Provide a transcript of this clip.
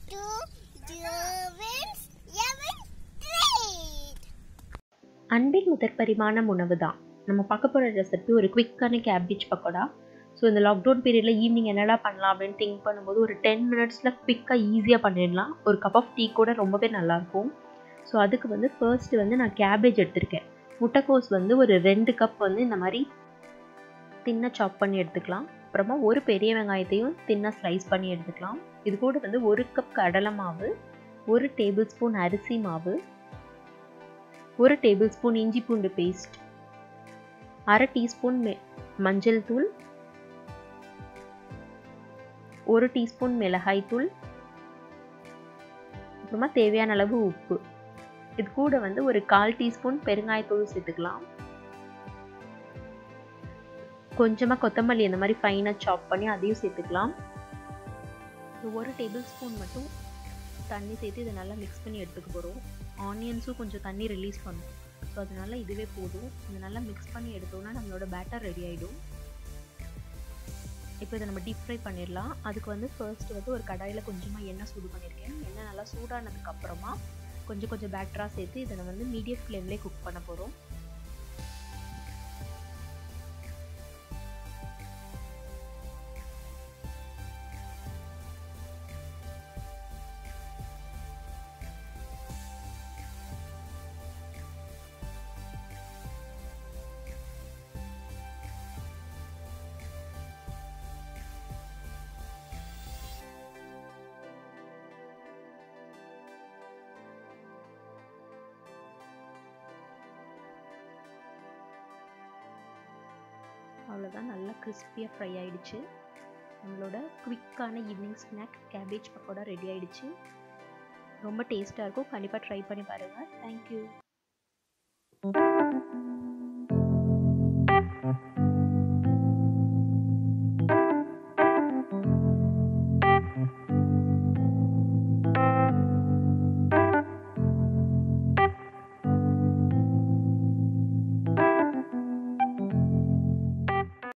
two, Gervins, Evan, Trade. அன்பின் முதற் பரிமாணம் உணவு தான் நம்ம பார்க்க போகிற ரெசிபி ஒரு குவிக்கான கேபேஜ் பக்கோடா ஸோ இந்த லாக்டவுன் பீரியடில் ஈவினிங் என்னடா பண்ணலாம் அப்படின்னு திங்க் பண்ணும்போது ஒரு டென் மினிட்ஸில் குவிக்காக ஈஸியாக பண்ணிடலாம் ஒரு கப் ஆஃப் டீ கூட ரொம்பவே நல்லாயிருக்கும் ஸோ அதுக்கு வந்து ஃபர்ஸ்ட் வந்து நான் கேபேஜ் எடுத்திருக்கேன் முட்டைக்கோஸ் வந்து ஒரு ரெண்டு கப் வந்து இந்த மாதிரி தின்ன சாப் பண்ணி எடுத்துக்கலாம் அப்புறமா ஒரு பெரிய வெங்காயத்தையும் தின்ன ஸ்லைஸ் பண்ணி எடுத்துக்கலாம் இது கூட வந்து ஒரு கப் கடலை மாவு ஒரு டேபிள் ஸ்பூன் அரிசி மாவு ஒரு டேபிள் ஸ்பூன் இஞ்சி பூண்டு பேஸ்ட் அரை டீஸ்பூன் மெ மஞ்சள் தூள் ஒரு டீஸ்பூன் மிளகாய் தூள் அப்புறமா தேவையான அளவு உப்பு இது கூட வந்து ஒரு கால் டீஸ்பூன் பெருங்காயத்தூள் சேர்த்துக்கலாம் கொஞ்சமாக கொத்தமல்லி இந்த மாதிரி ஃபைனாக சாப் பண்ணி அதையும் சேர்த்துக்கலாம் ஒரு டேபிள் ஸ்பூன் மட்டும் தண்ணி சேர்த்து இதை நல்லா மிக்ஸ் பண்ணி எடுத்துக்க போகிறோம் ஆனியன்ஸும் கொஞ்சம் தண்ணி ரிலீஸ் பண்ணும் ஸோ அதனால இதுவே போதும் இதை நல்லா மிக்ஸ் பண்ணி எடுத்தோம்னா நம்மளோட பேட்டர் ரெடி ஆகிடும் இப்போ இதை நம்ம டீப் ஃப்ரை பண்ணிடலாம் அதுக்கு வந்து ஃபர்ஸ்ட் வந்து ஒரு கடாயில் கொஞ்சமாக எண்ணெய் சூடு பண்ணியிருக்கேன் எண்ணெய் நல்லா சூடானதுக்கு அப்புறமா கொஞ்சம் கொஞ்சம் பேட்டராக சேர்த்து இதை வந்து மீடியம் ஃப்ளேம்லேயே குக் பண்ண போகிறோம் அவ்வளோதான் நல்லா கிறிஸ்பியாக ஃப்ரை ஆயிடுச்சு நம்மளோட குவிக்கான evening snack cabbage pakoda ready ஆயிடுச்சு ரொம்ப டேஸ்ட்டாக இருக்கும் கண்டிப்பாக ட்ரை பண்ணி பாருங்கள் தேங்க்யூ